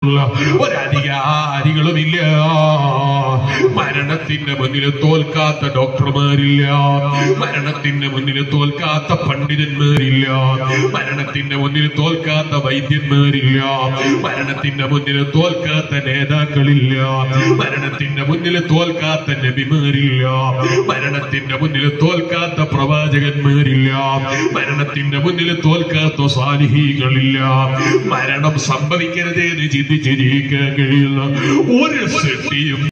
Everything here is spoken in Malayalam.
ഒരധികാരികളുമില്ല മരണത്തിന്റെ മുന്നിൽ തോൽക്കാത്ത ഡോക്ടർമാരില്ല മരണത്തിന്റെ മുന്നിൽ തോൽക്കാത്ത പണ്ഡിതന്മാരില്ല മരണത്തിന്റെ മുന്നിൽ തോൽക്കാത്ത വൈദ്യന്മാരില്ല മരണത്തിന്റെ മുന്നിൽ തോൽക്കാത്ത നേതാക്കളില്ല മരണത്തിന്റെ മുന്നിൽ തോൽക്കാത്ത നബിമാരില്ല മരണത്തിന്റെ മുന്നിൽ തോൽക്കാത്ത പ്രവാചകന്മാരില്ല മരണത്തിന്റെ മുന്നിൽ തോൽക്കാത്ത സാലിഹികളില്ല മരണം സംഭവിക്കരുതേ എന്ന് ചിന്തിച്ചിരിക്കാൻ കഴിയുന്ന ഒരു സൃഷ്ടിയും